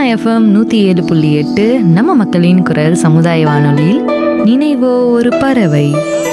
FM நூற்றி ஏழு புள்ளி எட்டு நம்ம மக்களின் குரல் சமுதாய வானொலியில் நினைவோ ஒரு பறவை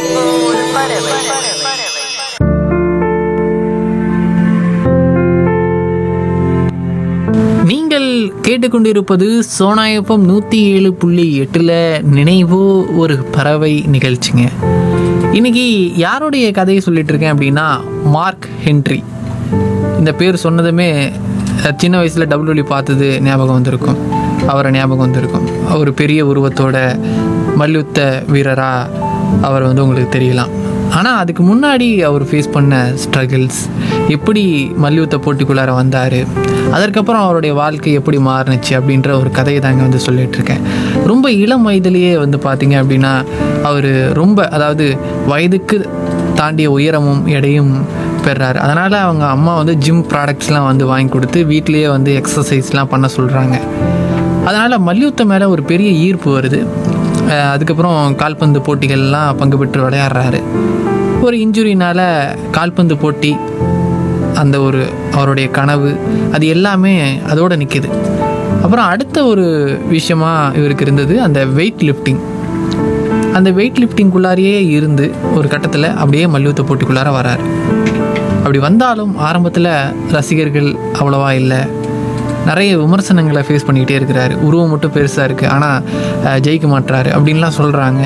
நீங்கள் கேட்டுக்கொண்டிருப்பது சோனாயப்பம் நூற்றி ஏழு புள்ளி எட்டில் நினைவோ ஒரு பறவை நிகழ்ச்சிங்க இன்னைக்கு யாருடைய கதையை சொல்லிட்டு இருக்கேன் அப்படின்னா மார்க் ஹென்றி இந்த பேர் சொன்னதுமே அஹ், சின்ன வயசில் டபுள்யூலி பார்த்தது ஞாபகம் வந்திருக்கும் அவரை ஞாபகம் வந்திருக்கும் ஒரு பெரிய உருவத்தோட மல்யுத்த வீரராக அவர் வந்து உங்களுக்கு தெரியலாம் ஆனால் அதுக்கு முன்னாடி அவர் ஃபேஸ் பண்ண ஸ்ட்ரகிள்ஸ் எப்படி மல்யுத்த போட்டிக்குள்ளார வந்தார் அதற்கப்புறம் அவருடைய வாழ்க்கை எப்படி மாறுனுச்சு அப்படின்ற ஒரு கதையை தாங்க வந்து சொல்லிட்டு இருக்கேன் ரொம்ப இளம் வயதிலேயே வந்து பார்த்தீங்க அப்படின்னா அவர் ரொம்ப அதாவது வயதுக்கு தாண்டிய உயரமும் எடையும் பெறாரு அதனால் அவங்க அம்மா வந்து ஜிம் ப்ராடக்ட்ஸ்லாம் வந்து வாங்கி கொடுத்து வீட்டிலேயே வந்து எக்ஸசைஸ்லாம் பண்ண சொல்கிறாங்க அதனால் மல்யுத்த மேலே ஒரு பெரிய ஈர்ப்பு வருது அஹ் அதுக்கப்புறம் கால்பந்து போட்டிகள்லாம் பங்கு பெற்று விளையாடுறாரு ஒரு இன்ஜுரினால் கால்பந்து போட்டி அந்த ஒரு அவருடைய கனவு அது எல்லாமே அதோடு நிற்கிது அப்புறம் அடுத்த ஒரு விஷயமா இவருக்கு இருந்தது அந்த வெயிட் லிஃப்டிங் அந்த வெயிட் லிஃப்டிங்குள்ளாரையே இருந்து ஒரு கட்டத்தில் அப்படியே மல்யுத்த போட்டிக்குள்ளார வராரு அப்படி வந்தாலும் ஆரம்பத்தில் ரசிகர்கள் அவ்வளவா இல்லை நிறைய விமர்சனங்களை ஃபேஸ் பண்ணிக்கிட்டே இருக்கிறாரு உருவம் மட்டும் பெருசாக இருக்குது ஆனால் ஜெயிக்க மாட்றாரு அப்படின்லாம் சொல்கிறாங்க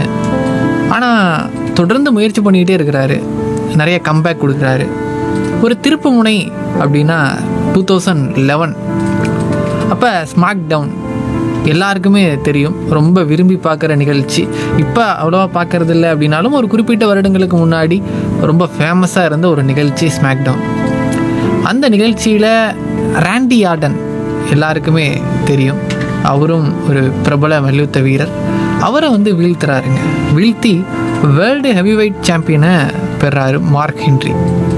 ஆனால் தொடர்ந்து முயற்சி பண்ணிக்கிட்டே இருக்கிறாரு நிறைய கம்பேக் கொடுக்குறாரு ஒரு திருப்பு முனை அப்படின்னா டூ தௌசண்ட் லெவன் அப்போ ஸ்மாக் டவுன் எல்லாருக்குமே தெரியும் ரொம்ப விரும்பி பார்க்குற நிகழ்ச்சி இப்போ அவ்வளோவா பார்க்கறது இல்லை அப்படின்னாலும் ஒரு குறிப்பிட்ட வருடங்களுக்கு முன்னாடி ரொம்ப ஃபேமஸாக இருந்த ஒரு நிகழ்ச்சி ஸ்மாக் டவுன் அந்த நிகழ்ச்சியில் ராண்டி ஆர்டன் எல்லாருக்குமே தெரியும் அவரும் ஒரு பிரபல மல்யுத்த வீரர் அவரை வந்து வீழ்த்துறாருங்க வீழ்த்தி வேர்ல்டு ஹெவிவெயிட் சாம்பியனை பெறாரு மார்க் ஹென்றி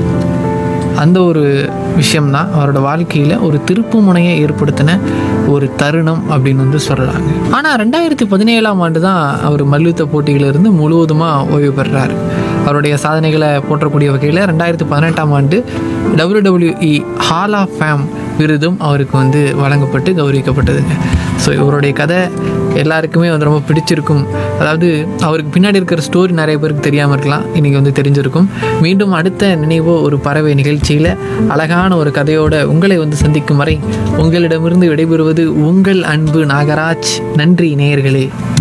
அந்த ஒரு விஷயம்தான் அவரோட வாழ்க்கையில் ஒரு திருப்பு முனையை ஏற்படுத்தின ஒரு தருணம் அப்படின்னு வந்து சொல்லலாங்க ஆனால் ரெண்டாயிரத்தி பதினேழாம் ஆண்டு தான் அவர் மல்யுத்த போட்டியிலிருந்து முழுவதுமாக ஓய்வு பெறுறாரு அவருடைய சாதனைகளை போற்றக்கூடிய வகையில் ரெண்டாயிரத்தி பதினெட்டாம் ஆண்டு டபிள்யூடபிள்யூஇ ஹால் ஆஃப் ஃபேம் விருதும் அவருக்கு வந்து வழங்கப்பட்டு கௌரவிக்கப்பட்டதுங்க ஸோ இவருடைய கதை எல்லாருக்குமே வந்து ரொம்ப பிடிச்சிருக்கும் அதாவது அவருக்கு பின்னாடி இருக்கிற ஸ்டோரி நிறைய பேருக்கு தெரியாமல் இருக்கலாம் இன்றைக்கி வந்து தெரிஞ்சிருக்கும் மீண்டும் அடுத்த நினைவோ ஒரு பறவை நிகழ்ச்சியில் அழகான ஒரு கதையோட உங்களை வந்து சந்திக்கும் வரை உங்களிடமிருந்து விடைபெறுவது உங்கள் அன்பு நாகராஜ் நன்றி நேயர்களே